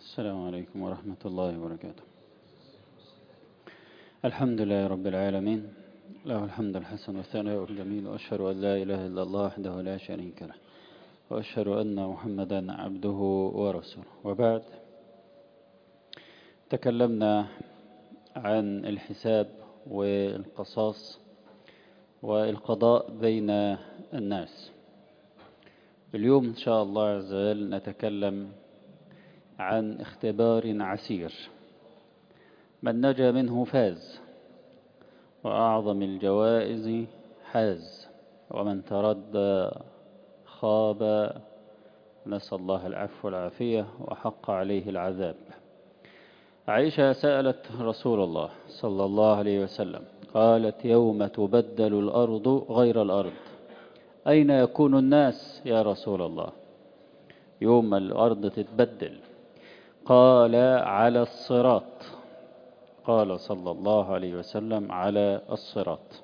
السلام عليكم ورحمة الله وبركاته الحمد لله رب العالمين له الحمد الحسن والثناء الجميل وأشهد أن لا إله إلا الله وحده لا شريك له وأشهد أن محمدا عبده ورسوله وبعد تكلمنا عن الحساب والقصاص والقضاء بين الناس اليوم إن شاء الله عز وجل نتكلم عن اختبار عسير من نجا منه فاز وأعظم الجوائز حاز ومن تردى خاب نسأل الله العفو والعافية وحق عليه العذاب عائشة سألت رسول الله صلى الله عليه وسلم قالت يوم تبدل الأرض غير الأرض أين يكون الناس يا رسول الله يوم الأرض تتبدل قال على الصراط قال صلى الله عليه وسلم على الصراط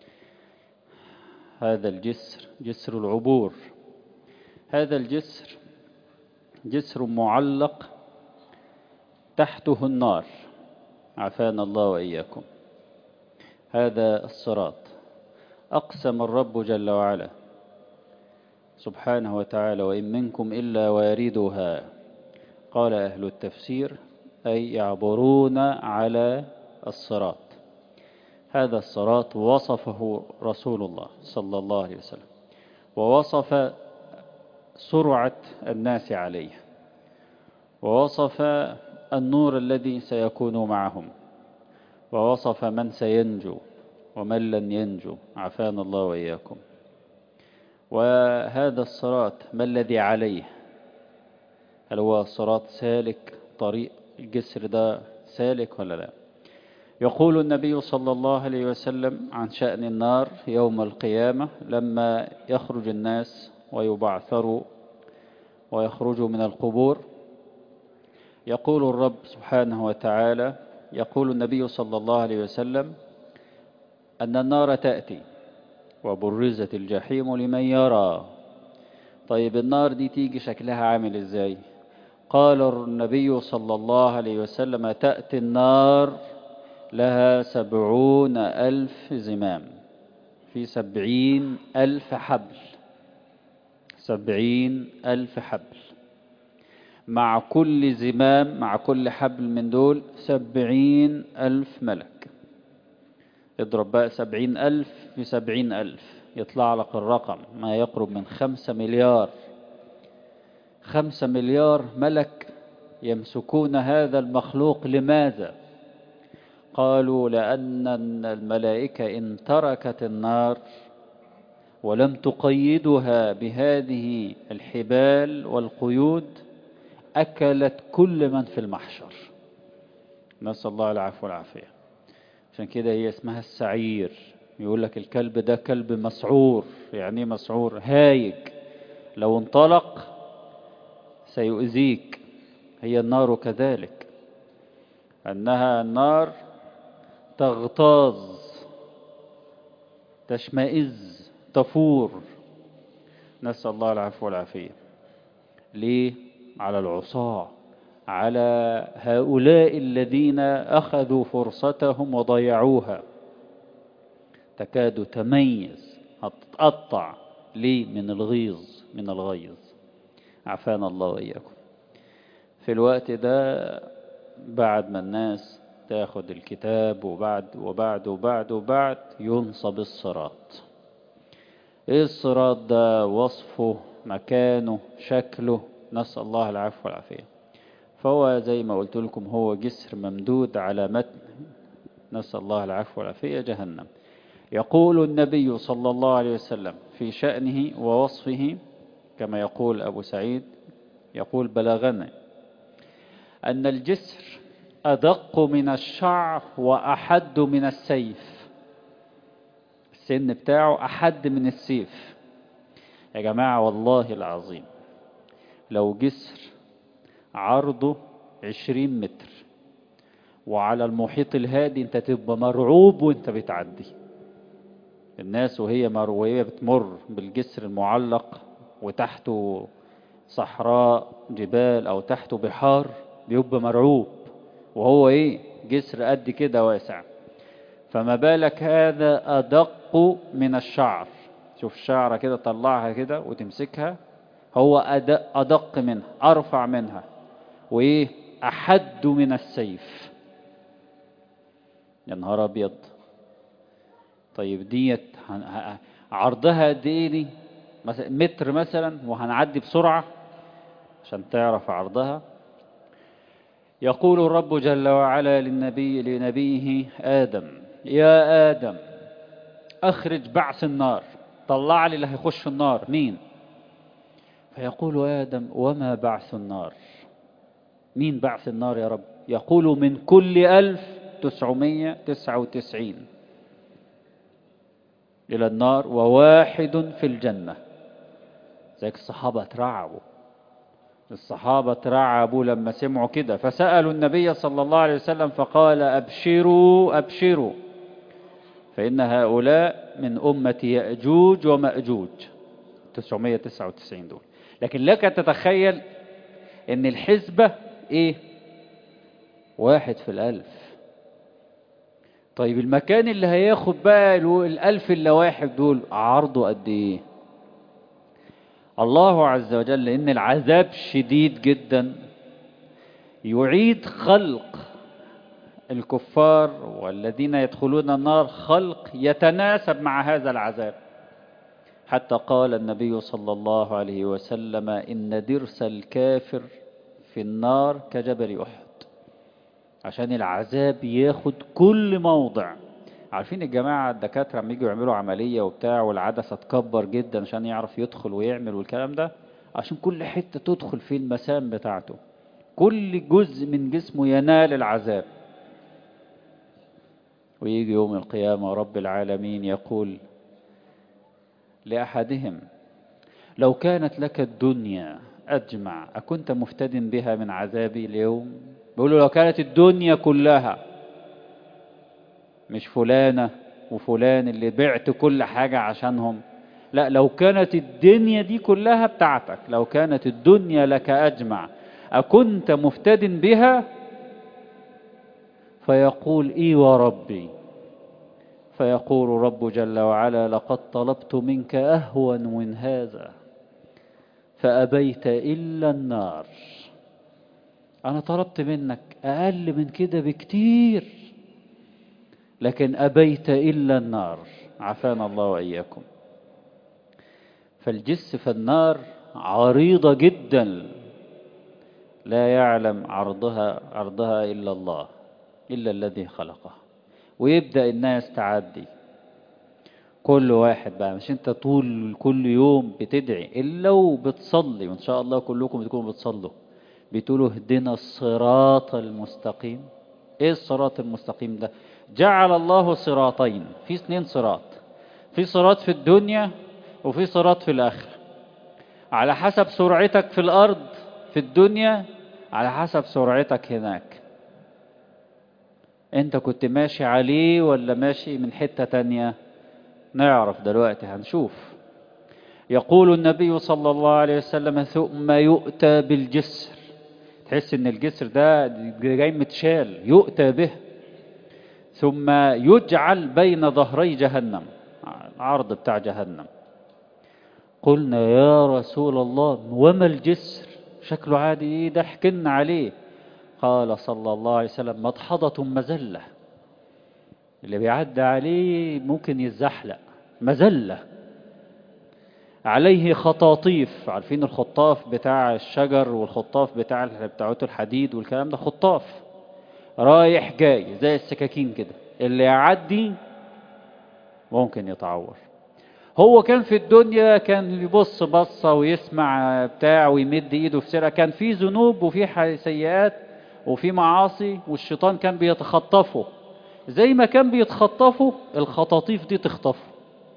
هذا الجسر جسر العبور هذا الجسر جسر معلق تحته النار عافانا الله وإياكم هذا الصراط أقسم الرب جل وعلا سبحانه وتعالى وإن منكم إلا واردها قال أهل التفسير أي يعبرون على الصراط هذا الصراط وصفه رسول الله صلى الله عليه وسلم ووصف سرعة الناس عليه ووصف النور الذي سيكون معهم ووصف من سينجو ومن لن ينجو عافانا الله وإياكم وهذا الصراط ما الذي عليه هل هو صراط سالك طريق الجسر ده سالك ولا لا يقول النبي صلى الله عليه وسلم عن شأن النار يوم القيامة لما يخرج الناس ويبعثروا ويخرجوا من القبور يقول الرب سبحانه وتعالى يقول النبي صلى الله عليه وسلم أن النار تأتي وبرزت الجحيم لمن يرى طيب النار دي تيجي شكلها عامل ازاي قال النبي صلى الله عليه وسلم تأتي النار لها سبعون ألف زمام في سبعين ألف حبل سبعين ألف حبل مع كل زمام مع كل حبل من دول سبعين ألف ملك اضرب بقى سبعين ألف في سبعين ألف يطلع لك الرقم ما يقرب من خمسة مليار خمسة مليار ملك يمسكون هذا المخلوق لماذا قالوا لأن الملائكة إن تركت النار ولم تقيدها بهذه الحبال والقيود أكلت كل من في المحشر نسأل الله العفو والعافية عشان كده هي اسمها السعير يقول لك الكلب ده كلب مسعور يعني مسعور هايج لو انطلق سيؤذيك هي النار كذلك أنها النار تغتاظ تشمئز تفور نسأل الله العفو والعافية ليه على العصاة على هؤلاء الذين أخذوا فرصتهم وضيعوها تكاد تميز هتتقطع ليه من الغيظ من الغيظ عفانا الله وإياكم في الوقت ده بعد ما الناس تاخد الكتاب وبعد وبعد وبعد وبعد ينصب الصراط ايه الصراط ده وصفه مكانه شكله نسأل الله العفو والعافية فهو زي ما قلت لكم هو جسر ممدود على متن نسأل الله العفو والعافية جهنم يقول النبي صلى الله عليه وسلم في شأنه ووصفه كما يقول أبو سعيد يقول بلغنا أن الجسر أدق من الشعر وأحد من السيف السن بتاعه أحد من السيف يا جماعة والله العظيم لو جسر عرضه عشرين متر وعلى المحيط الهادي انت تبقى مرعوب وانت بتعدي الناس وهي وهي بتمر بالجسر المعلق وتحته صحراء جبال أو تحته بحار بيبقى مرعوب وهو ايه جسر قد كده واسع فما بالك هذا أدق من الشعر شوف الشعرة كده طلعها كده وتمسكها هو أدق, أدق منها أرفع منها وإيه أحد من السيف يا نهار أبيض طيب ديت عرضها قد إيه دي مثلا متر مثلا وهنعدي بسرعة عشان تعرف عرضها يقول الرب جل وعلا للنبي لنبيه آدم يا آدم أخرج بعث النار طلع لي اللي هيخش النار مين فيقول آدم وما بعث النار مين بعث النار يا رب يقول من كل ألف تسعمية تسعة وتسعين إلى النار وواحد في الجنة زيك الصحابة ترعبوا الصحابة ترعبوا لما سمعوا كده فسألوا النبي صلى الله عليه وسلم فقال أبشروا أبشروا فإن هؤلاء من أمة يأجوج ومأجوج 999 دول لكن لك تتخيل ان الحسبة ايه واحد في الألف طيب المكان اللي هياخد بقى الألف إلا واحد دول عرضه قد ايه الله عز وجل إن العذاب شديد جدا يعيد خلق الكفار والذين يدخلون النار خلق يتناسب مع هذا العذاب حتى قال النبي صلى الله عليه وسلم إن درس الكافر في النار كجبل أحد عشان العذاب ياخد كل موضع عارفين الجماعة الدكاترة لما يجوا يعملوا عملية وبتاع والعدسة تكبر جدا عشان يعرف يدخل ويعمل والكلام ده عشان كل حتة تدخل في المسام بتاعته كل جزء من جسمه ينال العذاب ويجي يوم القيامة رب العالمين يقول لأحدهم لو كانت لك الدنيا أجمع أكنت مفتد بها من عذابي اليوم بيقولوا لو كانت الدنيا كلها مش فلانة وفلان اللي بعت كل حاجة عشانهم لا لو كانت الدنيا دي كلها بتاعتك لو كانت الدنيا لك أجمع أكنت مفتد بها فيقول إي وربي فيقول رب جل وعلا لقد طلبت منك أهون من هذا فأبيت إلا النار أنا طلبت منك أقل من كده بكتير لكن أبيت إلا النار عافانا الله وإياكم فالجس في النار عريضة جدا لا يعلم عرضها عرضها إلا الله إلا الذي خلقها ويبدأ الناس تعدي كل واحد بقى مش انت طول كل يوم بتدعي إلا وبتصلي وإن شاء الله كلكم بتكونوا بتصلوا بتقولوا اهدنا الصراط المستقيم ايه الصراط المستقيم ده جعل الله صراطين في اثنين صراط في صراط في الدنيا وفي صراط في الآخرة على حسب سرعتك في الأرض في الدنيا على حسب سرعتك هناك انت كنت ماشي عليه ولا ماشي من حتة تانية نعرف دلوقتي هنشوف يقول النبي صلى الله عليه وسلم ثم يؤتى بالجسر تحس ان الجسر ده جاي متشال يؤتى به ثم يجعل بين ظهري جهنم العرض بتاع جهنم قلنا يا رسول الله وما الجسر شكله عادي ايه ده حكينا عليه قال صلى الله عليه وسلم مضحضة مزلة اللي بيعدي عليه ممكن يتزحلق مزلة عليه خطاطيف عارفين الخطاف بتاع الشجر والخطاف بتاع بتاعته الحديد والكلام ده خطاف رايح جاي زي السكاكين كده اللي يعدي ممكن يتعور هو كان في الدنيا كان يبص بصة ويسمع بتاع ويمد ايده في سرقة كان في ذنوب وفي سيئات وفي معاصي والشيطان كان بيتخطفه زي ما كان بيتخطفه الخطاطيف دي تخطفه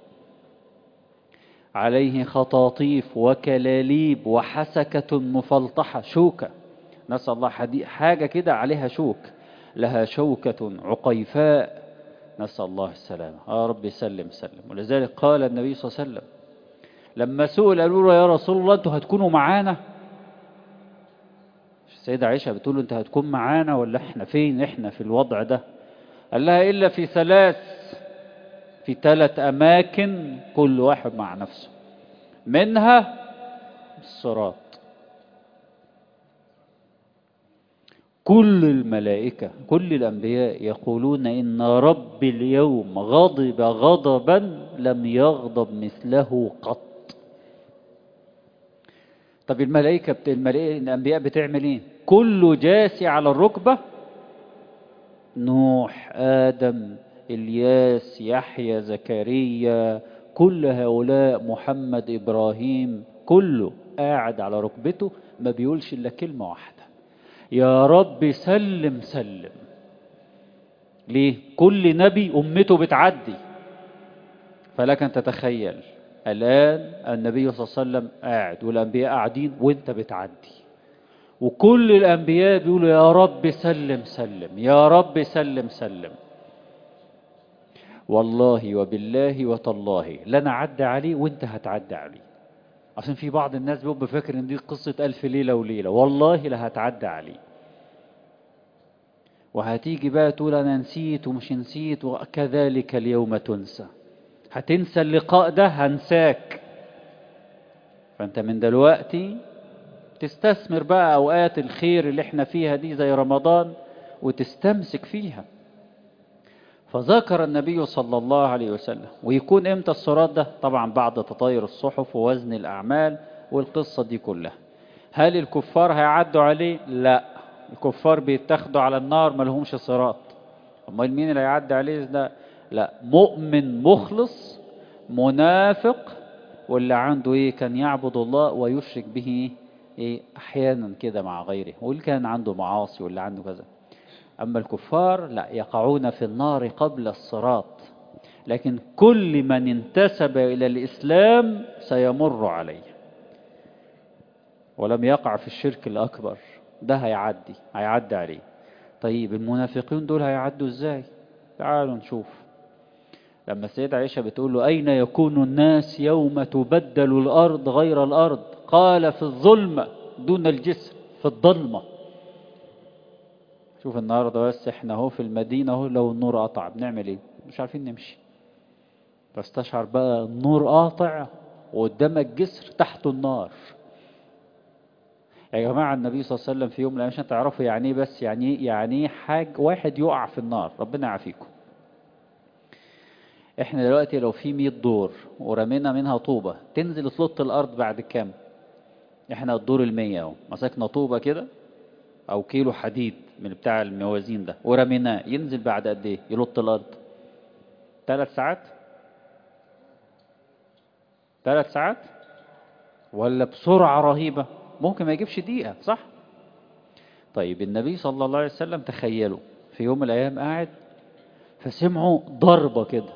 عليه خطاطيف وكلاليب وحسكة مفلطحة شوكة نسأل الله حاجة كده عليها شوك لها شوكة عقيفاء نسأل الله السلامة يا رب سلم سلم ولذلك قال النبي صلى الله عليه وسلم لما سئل قالوا له يا رسول الله انتوا هتكونوا معانا السيدة عائشة بتقول له انت هتكون معانا ولا احنا فين احنا في الوضع ده قال لها إلا في ثلاث في ثلاث أماكن كل واحد مع نفسه منها الصراط كل الملائكة كل الأنبياء يقولون إن رب اليوم غضب غضبا لم يغضب مثله قط طب الملائكة بت... الملائكة الأنبياء بتعمل إيه كله جاسي على الركبة نوح آدم إلياس يحيى زكريا كل هؤلاء محمد إبراهيم كله قاعد على ركبته ما بيقولش إلا كلمة واحدة يا رب سلم سلم ليه كل نبي أمته بتعدي فلك أن تتخيل الآن النبي صلى الله عليه وسلم قاعد والأنبياء قاعدين وانت بتعدي وكل الأنبياء بيقولوا يا رب سلم سلم يا رب سلم سلم والله وبالله وتالله لن أعدي عليه وانت هتعدي عليه عشان في بعض الناس بيبقى فاكر ان دي قصة ألف ليلة وليلة والله لا هتعدي عليه وهتيجي بقى تقول أنا نسيت ومش نسيت وكذلك اليوم تنسى هتنسى اللقاء ده هنساك فأنت من دلوقتي تستثمر بقى أوقات الخير اللي احنا فيها دي زي رمضان وتستمسك فيها فذكر النبي صلى الله عليه وسلم ويكون امتى الصراط ده طبعا بعد تطاير الصحف ووزن الأعمال والقصة دي كلها هل الكفار هيعدوا عليه لا الكفار بيتاخدوا على النار ما لهمش صراط امال مين اللي هيعدي عليه ده لا مؤمن مخلص منافق واللي عنده ايه كان يعبد الله ويشرك به ايه احيانا كده مع غيره واللي كان عنده معاصي واللي عنده كذا أما الكفار لا يقعون في النار قبل الصراط لكن كل من انتسب إلى الإسلام سيمر عليه ولم يقع في الشرك الأكبر ده هيعدي هيعدي عليه طيب المنافقين دول هيعدوا ازاي تعالوا نشوف لما السيدة عائشة بتقول له أين يكون الناس يوم تبدل الأرض غير الأرض قال في الظلمة دون الجسر في الظلمة شوف النهاردة بس احنا اهو في المدينة اهو لو النور قطع بنعمل ايه مش عارفين نمشي فاستشعر بقى النور قاطع وقدامك جسر تحته النار يا جماعة النبي صلى الله عليه وسلم في يوم من الأيام عشان تعرفوا يعني ايه بس يعني ايه يعني ايه حاج واحد يقع في النار ربنا يعافيكم احنا دلوقتي لو في 100 دور ورمينا منها طوبة تنزل تلط الأرض بعد كام احنا الدور المية اهو مسكنا طوبة كده أو كيلو حديد من بتاع الموازين ده ورميناه ينزل بعد قد ايه يلط الأرض ثلاث ساعات ثلاث ساعات ولا بسرعة رهيبة ممكن ما يجيبش دقيقة صح طيب النبي صلى الله عليه وسلم تخيلوا في يوم من الأيام قاعد فسمعوا ضربة كده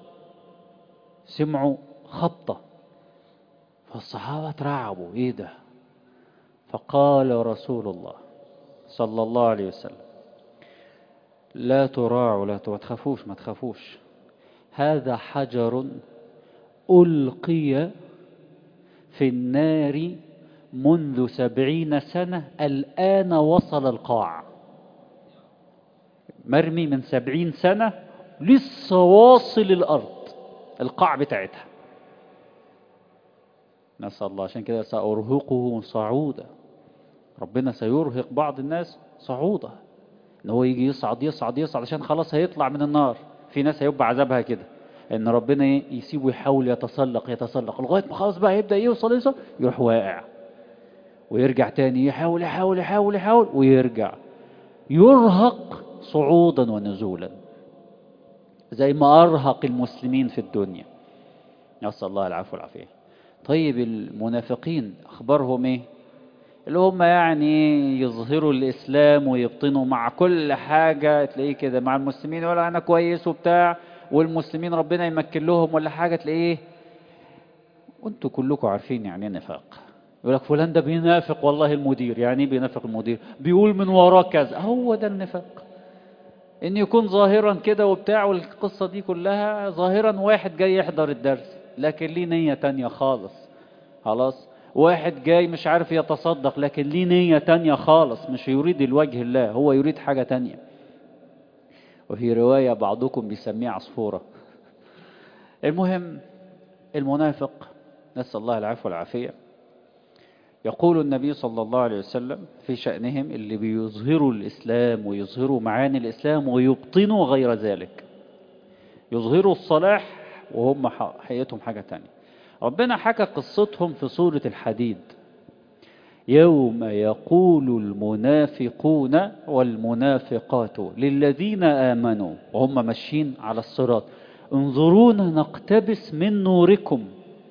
سمعوا خبطة فالصحابة ترعبوا ايه ده فقال رسول الله صلى الله عليه وسلم لا تراعوا لا ما تخافوش ما تخافوش هذا حجر ألقي في النار منذ سبعين سنة الآن وصل القاع مرمي من سبعين سنة لسه واصل الأرض القاع بتاعتها نسأل الله عشان كده سأرهقه صعودا ربنا سيرهق بعض الناس صعودا ان هو يجي يصعد يصعد يصعد عشان خلاص هيطلع من النار في ناس هيبقى عذابها كده ان ربنا يسيبه يحاول يتسلق يتسلق لغايه ما خلاص بقى يبدا يوصل يوصل يروح واقع ويرجع تاني يحاول يحاول يحاول يحاول ويرجع يرهق صعودا ونزولا زي ما ارهق المسلمين في الدنيا نسال الله العفو والعافيه طيب المنافقين اخبارهم ايه اللي هم يعني يظهروا الإسلام ويبطنوا مع كل حاجة تلاقيه كده مع المسلمين ولا أنا كويس وبتاع والمسلمين ربنا يمكن لهم ولا حاجة تلاقيه وانتوا كلكم عارفين يعني ايه نفاق يقول لك فلان ده بينافق والله المدير يعني ايه بينافق المدير بيقول من وراه كذا هو ده النفاق ان يكون ظاهرا كده وبتاع والقصة دي كلها ظاهرا واحد جاي يحضر الدرس لكن ليه نية تانية خالص خلاص واحد جاي مش عارف يتصدق لكن ليه نية تانية خالص مش يريد الوجه الله هو يريد حاجة تانية وفي رواية بعضكم بيسميه عصفورة المهم المنافق نسأل الله العفو والعافية يقول النبي صلى الله عليه وسلم في شأنهم اللي بيظهروا الإسلام ويظهروا معاني الإسلام ويبطنوا غير ذلك يظهروا الصلاح وهم حقيقتهم حاجة تانية ربنا حكى قصتهم في سورة الحديد يوم يقول المنافقون والمنافقات للذين آمنوا وهم ماشيين على الصراط انظرونا نقتبس من نوركم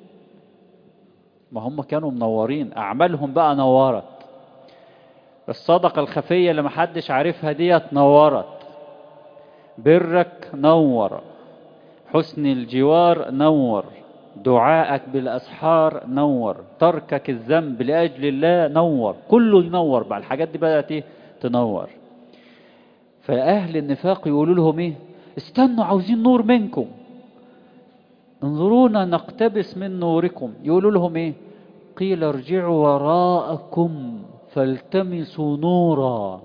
ما هم كانوا منورين أعمالهم بقى نورت الصدقة الخفية اللي محدش عارفها ديت نورت برك نور حسن الجوار نور دعائك بالأسحار نور تركك الذنب لأجل الله نور كله ينور بقى الحاجات دي بدأت ايه تنور فأهل النفاق يقولوا لهم ايه استنوا عاوزين نور منكم انظرونا نقتبس من نوركم يقولوا لهم ايه قيل ارجعوا وراءكم فالتمسوا نورا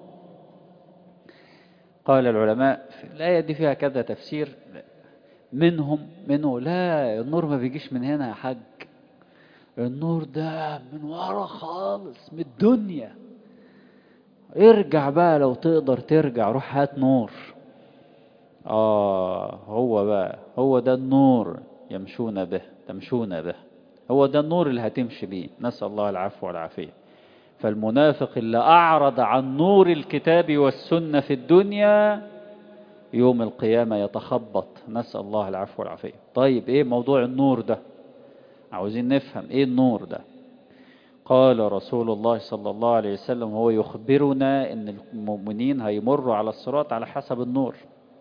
قال العلماء الآية دي فيها كذا تفسير منهم منه لا النور ما بيجيش من هنا يا حاج النور ده من ورا خالص من الدنيا ارجع بقى لو تقدر ترجع روح هات نور آه هو بقى هو ده النور يمشون به تمشون به هو ده النور اللي هتمشي بيه نسأل الله العفو والعافية فالمنافق اللي أعرض عن نور الكتاب والسنة في الدنيا يوم القيامة يتخبط نسأل الله العفو والعافية طيب ايه موضوع النور ده عاوزين نفهم ايه النور ده قال رسول الله صلى الله عليه وسلم هو يخبرنا ان المؤمنين هيمروا على الصراط على حسب النور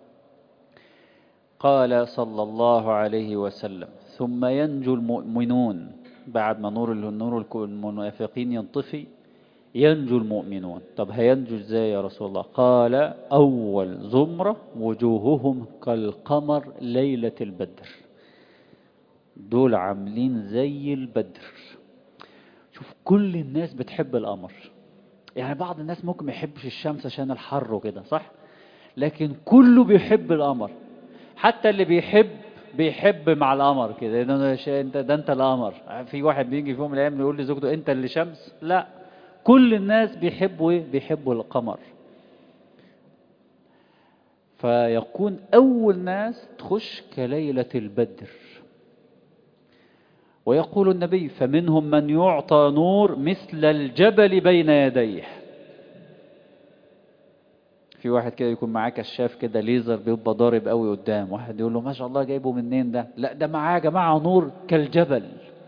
قال صلى الله عليه وسلم ثم ينجو المؤمنون بعد ما نور النور المنافقين ينطفي ينجو المؤمنون طب هينجو ازاي يا رسول الله قال أول زمرة وجوههم كالقمر ليلة البدر دول عاملين زي البدر شوف كل الناس بتحب القمر يعني بعض الناس ممكن ما يحبش الشمس عشان الحر وكده صح لكن كله بيحب القمر حتى اللي بيحب بيحب مع القمر كده ده انت ده انت القمر في واحد بيجي في يوم من الايام يقول لزوجته انت اللي شمس لا كل الناس بيحبوا ايه بيحبوا القمر فيكون اول ناس تخش كليلة البدر ويقول النبي فمنهم من يعطى نور مثل الجبل بين يديه في واحد كده يكون معاه كشاف كده ليزر بيبقى ضارب قوي قدام واحد يقول له ما شاء الله جايبه منين ده لا ده معاه يا جماعه نور كالجبل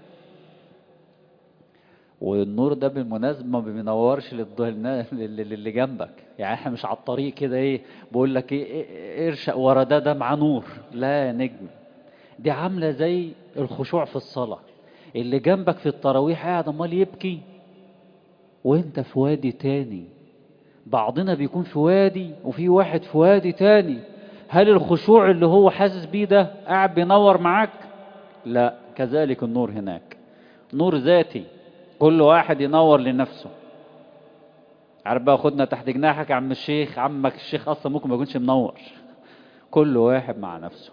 والنور ده بالمناسبة ما بينورش للي جنبك يعني احنا مش على الطريق كده ايه بقول لك ايه ارشق ورا ده ده معاه نور لا يا نجم دي عاملة زي الخشوع في الصلاة اللي جنبك في التراويح قاعد امال يبكي وانت في وادي تاني بعضنا بيكون في وادي وفي واحد في وادي تاني هل الخشوع اللي هو حاسس بيه ده قاعد بينور معاك لا كذلك النور هناك نور ذاتي كل واحد ينور لنفسه عارف بقى خدنا تحت جناحك يا عم الشيخ عمك الشيخ اصلا ممكن ما يكونش منور كل واحد مع نفسه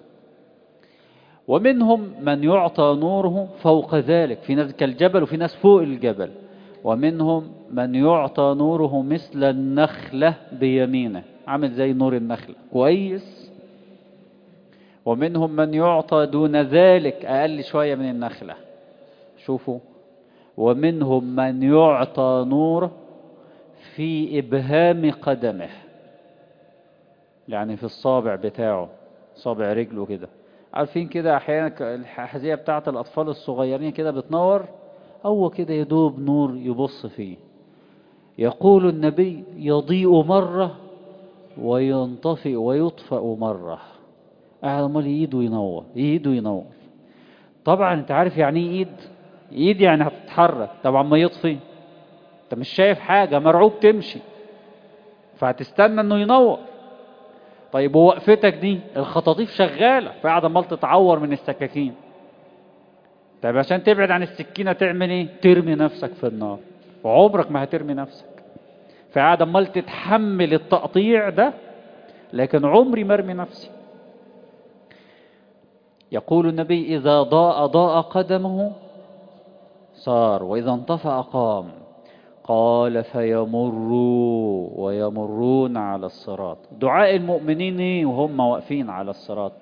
ومنهم من يعطى نوره فوق ذلك في ناس كالجبل وفي ناس فوق الجبل ومنهم من يعطى نوره مثل النخلة بيمينه عامل زي نور النخلة كويس ومنهم من يعطى دون ذلك أقل شوية من النخلة شوفوا ومنهم من يعطى نور في إبهام قدمه يعني في الصابع بتاعه صابع رجله كده عارفين كده أحيانا الحزية بتاعت الأطفال الصغيرين كده بتنور هو كده يدوب نور يبص فيه يقول النبي يضيء مرة وينطفئ ويطفأ مرة قاعد امال ايده ينور ايده ينور طبعا انت عارف يعني ايه ايد ايد يعني هتتحرك طبعا ما يطفي انت مش شايف حاجة مرعوب تمشي فهتستنى انه ينور طيب ووقفتك دي الخطاطيف شغالة فقاعد امال تتعور من السكاكين طيب عشان تبعد عن السكينة تعمل ايه ترمي نفسك في النار وعمرك ما هترمي نفسك فقاعد امال تتحمل التقطيع ده لكن عمري ما ارمي نفسي يقول النبي إذا ضاء ضاء قدمه صار وإذا انطفأ قام قال فيمروا ويمرون على الصراط دعاء المؤمنين إيه وهم واقفين على الصراط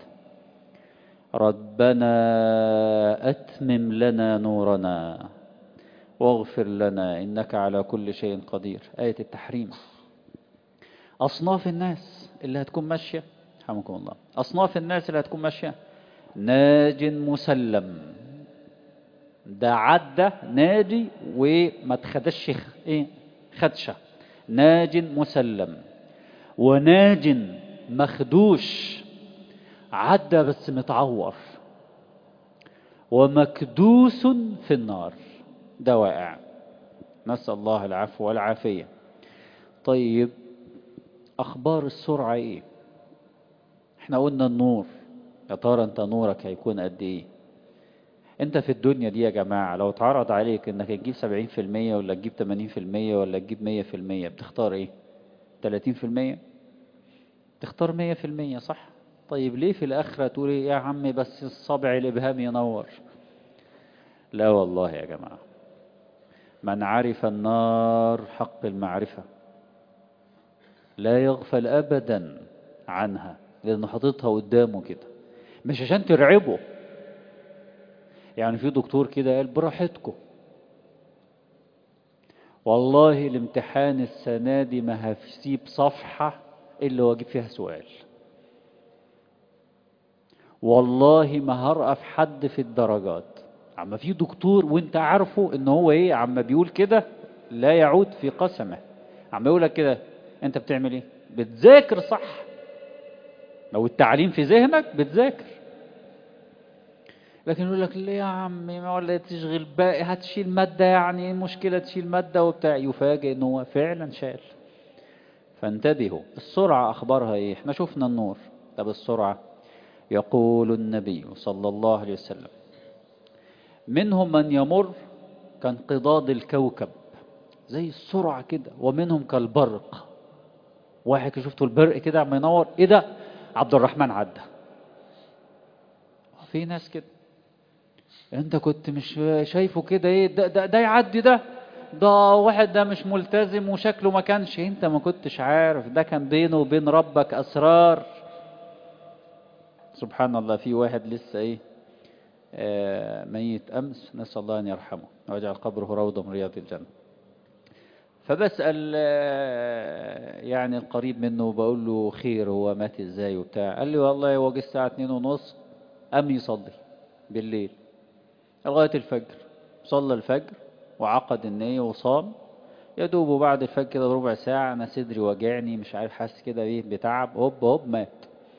ربنا أتمم لنا نورنا واغفر لنا إنك على كل شيء قدير آية التحريم أصناف الناس اللي هتكون ماشية رحمكم الله أصناف الناس اللي هتكون ماشية ناج مسلم ده عدى ناجي وما تخدش ايه خدشة ناج مسلم وناج مخدوش عدى بس متعور ومكدوس في النار ده واقع نسأل الله العفو والعافية طيب أخبار السرعة إيه احنا قلنا النور يا ترى انت نورك هيكون قد ايه انت في الدنيا دي يا جماعة لو اتعرض عليك انك تجيب سبعين في المية ولا تجيب تمانين في المية ولا تجيب مية في المية بتختار ايه تلاتين في المية تختار مية في المية صح طيب ليه في الآخرة تقول يا عمي بس الصبع الإبهام ينور لا والله يا جماعة من عرف النار حق المعرفة لا يغفل أبدا عنها لأنه حاططها قدامه كده مش عشان ترعبه يعني في دكتور كده قال براحتكم والله الامتحان السنة دي ما هسيب صفحة إلا واجيب فيها سؤال والله ما هرقف حد في الدرجات عما في دكتور وانت عارفه ان هو ايه عما بيقول كده لا يعود في قسمه عما يقول لك كده انت بتعمل ايه بتذاكر صح لو التعليم في ذهنك بتذاكر لكن يقول لك ليه يا عمي ما ولا تشغل باقي هتشيل مادة يعني ايه المشكلة تشيل مادة وبتاع يفاجئ ان هو فعلا شال فانتبهوا السرعة اخبارها ايه احنا شفنا النور طب السرعة يقول النبي صلى الله عليه وسلم منهم من يمر كانقضاض الكوكب زي السرعة كده ومنهم كالبرق واحد شفتوا البرق كده عم ينور ايه ده عبد الرحمن عدى في ناس كده انت كنت مش شايفه كده ايه ده, ده, ده يعدي ده ده واحد ده مش ملتزم وشكله ما كانش انت ما كنتش عارف ده كان بينه وبين ربك اسرار سبحان الله في واحد لسه ايه آه ميت امس نسال الله ان يرحمه ويجعل قبره روضه من رياض الجنه فبسال آه يعني القريب منه وبقول له خير هو مات ازاي وبتاع قال لي والله هو جه الساعه 2 ونص قام يصلي بالليل لغايه الفجر صلى الفجر وعقد النيه وصام يا دوب بعد الفجر كده بربع ساعه انا صدري وجعني مش عارف حاسس كده ايه بتعب هوب هوب مات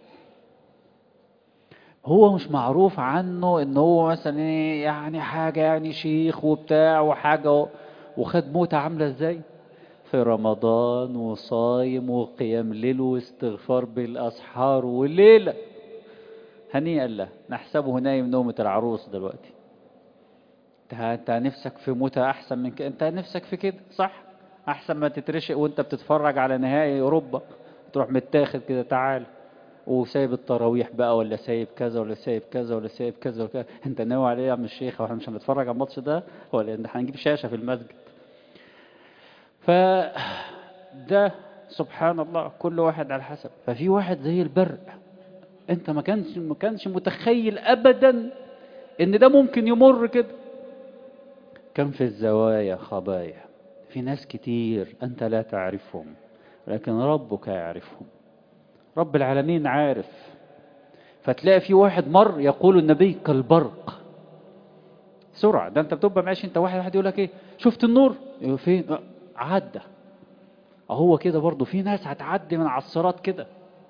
هو مش معروف عنه ان هو مثلا ايه يعني حاجة يعني شيخ وبتاع وحاجة وخد موتة عاملة ازاي في رمضان وصايم وقيام ليل واستغفار بالاسحار والليلة هنيئا له نحسبه نايم نومة العروس دلوقتي انت نفسك في موتة احسن من كده انت نفسك في كده صح احسن ما تترشق وانت بتتفرج على نهائي اوروبا تروح متاخد كده تعال وسايب التراويح بقى ولا سايب كذا ولا سايب كذا ولا سايب كذا ولا كذا انت ناوي عليه يا عم الشيخ واحنا مش هنتفرج على الماتش ده ولا احنا هنجيب شاشه في المسجد ف ده سبحان الله كل واحد على حسب ففي واحد زي البرق انت ما كانش ما كانش متخيل ابدا ان ده ممكن يمر كده كم في الزوايا خبايا في ناس كتير انت لا تعرفهم لكن ربك يعرفهم رب العالمين عارف فتلاقي في واحد مر يقول النبي كالبرق سرعة ده انت بتبقى ماشي انت واحد واحد يقول لك ايه شفت النور يقول فين عدى هو كده برضه في ناس هتعدي من على الصراط كده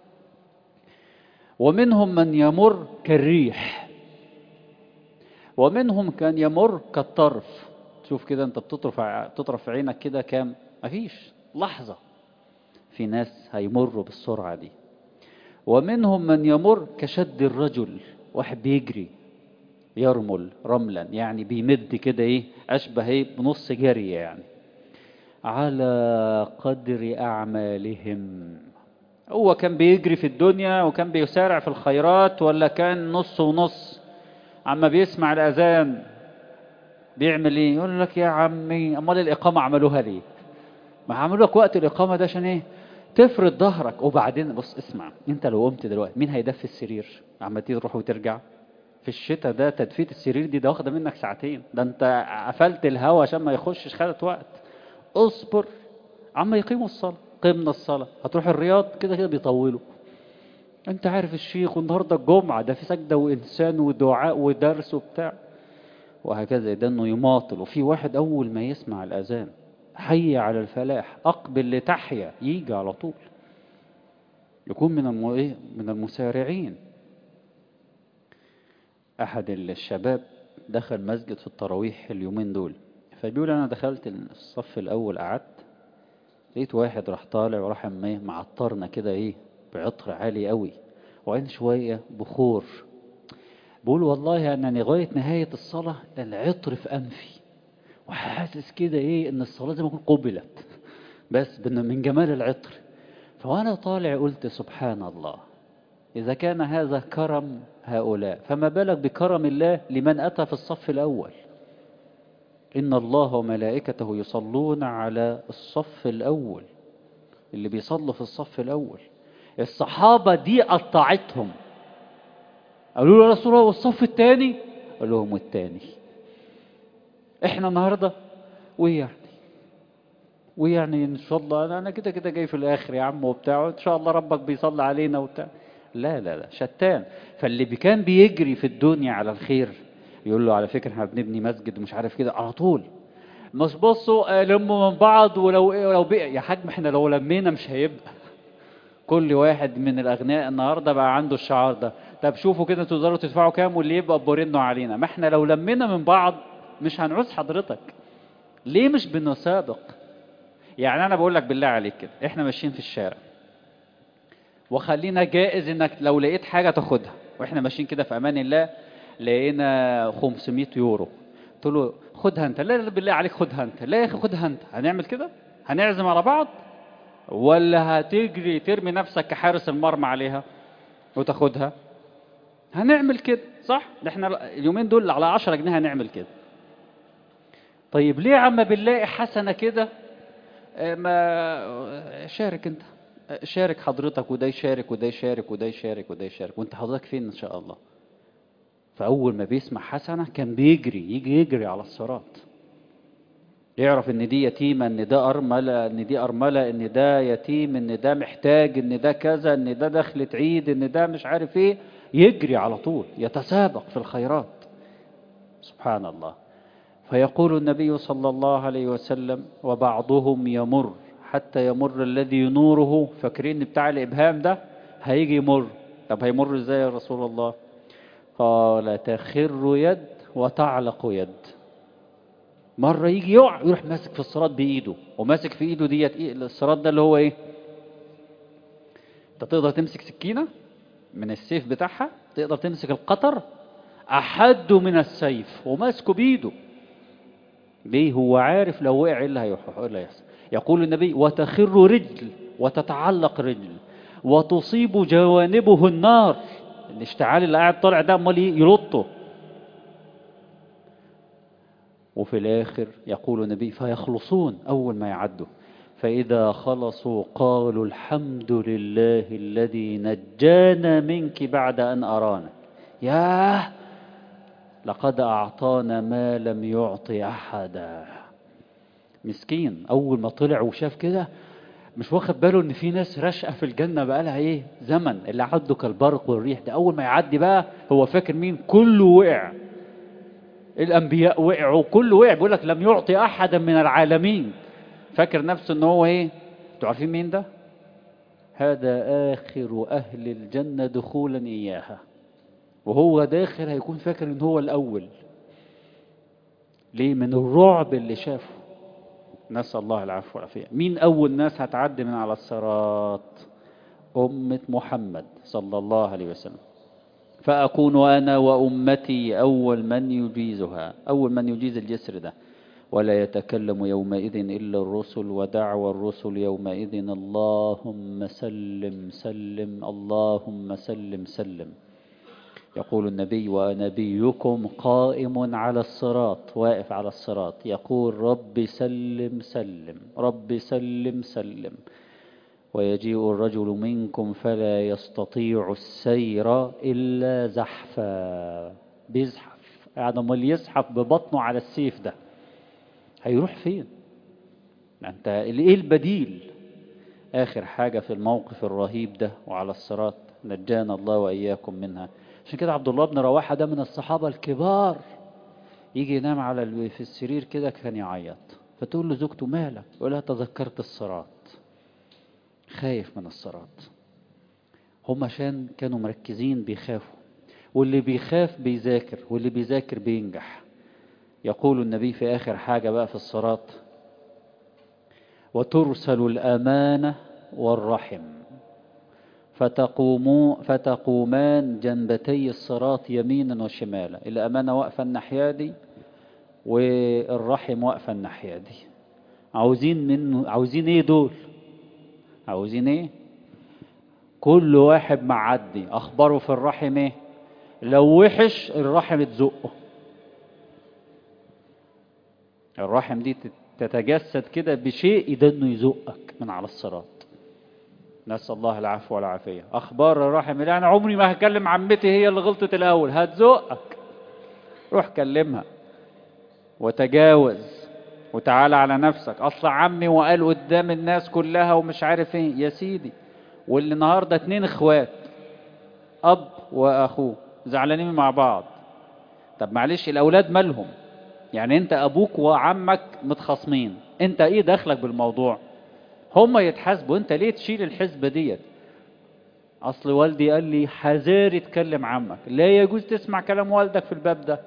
ومنهم من يمر كالريح ومنهم كان يمر كالطرف شوف كده انت بتطرف تطرف عينك كده كام مفيش لحظة في ناس هيمروا بالسرعة دي ومنهم من يمر كشد الرجل واحد بيجري يرمل رملا يعني بيمد كده ايه اشبه ايه بنص جري يعني على قدر اعمالهم هو كان بيجري في الدنيا وكان بيسارع في الخيرات ولا كان نص ونص عما بيسمع الاذان بيعمل ايه يقول لك يا عمي امال الاقامه عملوها ليه ما عملوا لك وقت الاقامه ده عشان ايه تفرد ظهرك وبعدين بص اسمع انت لو قمت دلوقتي مين هيدفي السرير عما تيجي تروح وترجع في الشتاء ده تدفيه السرير دي ده واخده منك ساعتين ده انت قفلت الهوا عشان ما يخشش خدت وقت اصبر عما يقيموا الصلاه قمنا الصلاه هتروح الرياض كده كده بيطولوا انت عارف الشيخ والنهارده الجمعه ده في سجده وانسان ودعاء ودرس وبتاع وهكذا ده انه يماطل وفي واحد اول ما يسمع الاذان حي على الفلاح اقبل لتحيا يجي على طول يكون من الم... إيه؟ من المسارعين احد الشباب دخل مسجد في التراويح اليومين دول فبيقول انا دخلت الصف الاول قعدت لقيت واحد راح طالع وراح معطرنا كده ايه بعطر عالي قوي وعين شويه بخور بقول والله انا لغايه نهايه الصلاه العطر في انفي وحاسس كده ايه ان الصلاه زي ما تكون قبلت بس من جمال العطر فوانا طالع قلت سبحان الله اذا كان هذا كرم هؤلاء فما بالك بكرم الله لمن اتى في الصف الاول ان الله وملائكته يصلون على الصف الاول اللي بيصلوا في الصف الاول الصحابه دي قطعتهم قالوا له يا رسول الله والصف الثاني قال لهم والثاني احنا النهارده ويعني ويعني ان شاء الله انا كده كده جاي في الاخر يا عم وبتاع ان شاء الله ربك بيصلي علينا وبتاع لا لا لا شتان فاللي كان بيجري في الدنيا على الخير يقول له على فكره احنا بنبني مسجد ومش عارف كده على طول مش بصوا لموا من بعض ولو لو بقى يا حاج ما احنا لو لمينا مش هيبقى كل واحد من الاغنياء النهارده بقى عنده الشعار ده طب شوفوا كده تقدروا تدفعوا كام واللي يبقى بورنوا علينا ما احنا لو لمينا من بعض مش هنعوز حضرتك ليه مش بنسابق يعني انا بقول لك بالله عليك كده احنا ماشيين في الشارع وخلينا جائز انك لو لقيت حاجه تاخدها واحنا ماشيين كده في امان الله لقينا 500 يورو قلت له خدها انت لا لا بالله عليك خدها انت لا يا اخي خدها انت هنعمل كده هنعزم على بعض ولا هتجري ترمي نفسك كحارس المرمى عليها وتاخدها هنعمل كده صح احنا اليومين دول على 10 جنيه هنعمل كده طيب ليه عم بنلاقي حسنه كده ما شارك انت شارك حضرتك وده يشارك وده يشارك وده يشارك وده يشارك وانت حضرتك فين ان شاء الله فاول ما بيسمع حسنه كان بيجري يجي يجري على الصراط يعرف ان دي يتيمه ان ده ارمله ان دي ارمله ان ده يتيم ان ده محتاج ان ده كذا ان ده دخلة عيد ان ده مش عارف ايه يجري على طول يتسابق في الخيرات سبحان الله فيقول النبي صلى الله عليه وسلم وبعضهم يمر حتى يمر الذي نوره فاكرين بتاع الابهام ده هيجي يمر طب هيمر ازاي يا رسول الله قال تخر يد وتعلق يد مرة يجي يقع يروح ماسك في الصراط بإيده وماسك في إيده ديت إيه الصراط ده اللي هو إيه؟ أنت تقدر تمسك سكينة من السيف بتاعها تقدر تمسك القطر أحد من السيف وماسكه بإيده ليه هو عارف لو وقع إيه اللي هيحصل يقول النبي وتخر رجل وتتعلق رجل وتصيب جوانبه النار الاشتعال اللي قاعد طالع ده امال يلطه وفي الآخر يقول النبي فيخلصون أول ما يعدوا فإذا خلصوا قالوا الحمد لله الذي نجانا منك بعد أن أرانا ياه لقد أعطانا ما لم يعطي أحدا مسكين أول ما طلع وشاف كده مش واخد باله ان في ناس راشقه في الجنه بقالها ايه زمن اللي عدوا كالبرق والريح ده اول ما يعدي بقى هو فاكر مين كله وقع الانبياء وقعوا كله وقع بيقول لك لم يعطي احدا من العالمين فاكر نفسه ان هو ايه انتوا عارفين مين ده هذا اخر اهل الجنه دخولا اياها وهو داخل هيكون فاكر ان هو الاول ليه من الرعب اللي شافه نسأل الله العفو والعافية مين أول ناس هتعدي من على الصراط أمة محمد صلى الله عليه وسلم فأكون أنا وأمتي أول من يجيزها أول من يجيز الجسر ده ولا يتكلم يومئذ إلا الرسل ودعوى الرسل يومئذ اللهم سلم سلم اللهم سلم سلم يقول النبي ونبيكم قائم على الصراط واقف على الصراط يقول رب سلم سلم رب سلم سلم ويجيء الرجل منكم فلا يستطيع السير إلا زحفا بيزحف يعني امال يزحف ببطنه على السيف ده هيروح فين انت ايه البديل اخر حاجة في الموقف الرهيب ده وعلى الصراط نجانا الله واياكم منها عشان كده عبد الله بن رواحة ده من الصحابة الكبار يجي ينام على ال- في السرير كده كان يعيط فتقول له زوجته مالك يقول لها تذكرت الصراط خايف من الصراط هم عشان كانوا مركزين بيخافوا واللي بيخاف بيذاكر واللي بيذاكر بينجح يقول النبي في آخر حاجة بقى في الصراط وترسل الأمانة والرحم فتقوموا فتقومان جنبتي الصراط يمينا وشمالا الأمانة واقفة الناحية دي والرحم واقفة الناحية دي عاوزين منه عاوزين ايه دول عاوزين ايه كل واحد معدي اخباره في الرحم ايه لو وحش الرحم تزقه الرحم دي تتجسد كده بشيء ده انه يزقك من على الصراط نسأل الله العفو والعافية أخبار الرحم لا أنا عمري ما هكلم عمتي هي اللي غلطت الأول هتزقك روح كلمها وتجاوز وتعالى على نفسك أصل عمي وقال قدام الناس كلها ومش عارف ايه يا سيدي واللي النهاردة اتنين اخوات أب وأخوه زعلانين مع بعض طب معلش الأولاد مالهم يعني انت ابوك وعمك متخاصمين انت ايه دخلك بالموضوع هما يتحاسبوا انت ليه تشيل الحسبة ديت اصل والدي قال لي حذاري تكلم عمك لا يجوز تسمع كلام والدك في الباب ده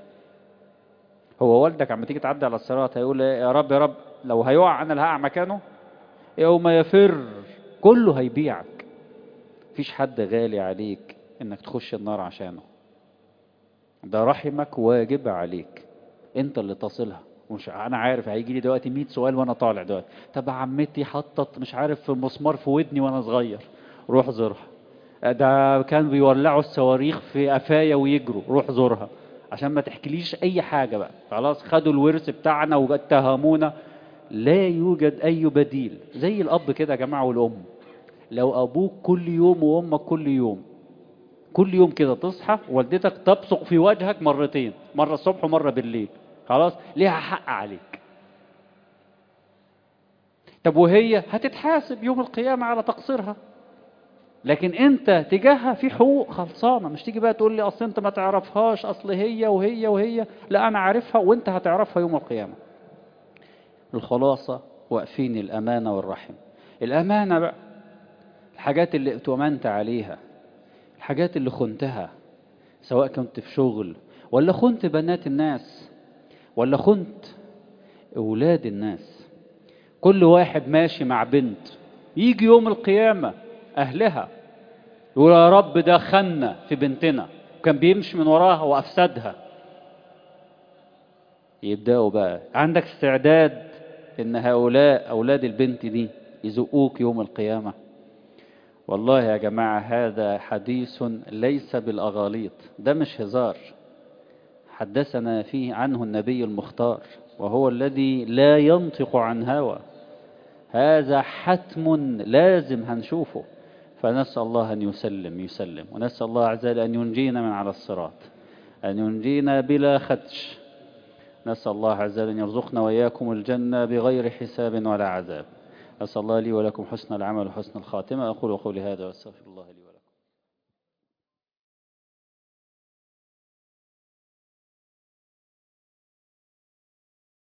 هو والدك عم تيجي تعدي على الصراط هيقول إيه يا رب يا رب لو هيقع انا اللي هقع مكانه يوم يفر كله هيبيعك مفيش حد غالي عليك انك تخش النار عشانه ده رحمك واجب عليك انت اللي تصلها مش انا عارف هيجي لي دلوقتي 100 سؤال وانا طالع دلوقتي طب عمتي حطت مش عارف في مسمار في ودني وانا صغير روح زورها ده كان بيولعوا الصواريخ في قفايا ويجروا روح زورها عشان ما تحكيليش اي حاجه بقى خلاص خدوا الورث بتاعنا واتهمونا لا يوجد اي بديل زي الاب كده يا جماعه والام لو ابوك كل يوم وامك كل يوم كل يوم كده تصحى والدتك تبصق في وجهك مرتين مرة الصبح ومرة بالليل خلاص ليها حق عليك طب وهي هتتحاسب يوم القيامة على تقصيرها لكن انت تجاهها في حقوق خلصانة مش تيجي بقى تقول لي اصل انت ما تعرفهاش اصل هي وهي وهي لا انا عارفها وانت هتعرفها يوم القيامة الخلاصة واقفين الامانة والرحم الامانة بقى الحاجات اللي اتؤمنت عليها الحاجات اللي خنتها سواء كنت في شغل ولا خنت بنات الناس ولا خنت اولاد الناس كل واحد ماشي مع بنت يجي يوم القيامة اهلها يقول يا رب ده خنا في بنتنا وكان بيمشي من وراها وافسدها يبداوا بقى عندك استعداد ان هؤلاء اولاد البنت دي يزقوك يوم القيامه والله يا جماعة هذا حديث ليس بالأغاليط ده مش هزار حدثنا فيه عنه النبي المختار وهو الذي لا ينطق عن هوى هذا حتم لازم هنشوفه فنسأل الله أن يسلم يسلم ونسأل الله عز وجل أن ينجينا من على الصراط أن ينجينا بلا خدش نسأل الله عز وجل أن يرزقنا وإياكم الجنة بغير حساب ولا عذاب أسأل الله لي ولكم حسن العمل وحسن الخاتمة أقول قولي هذا وأستغفر الله لي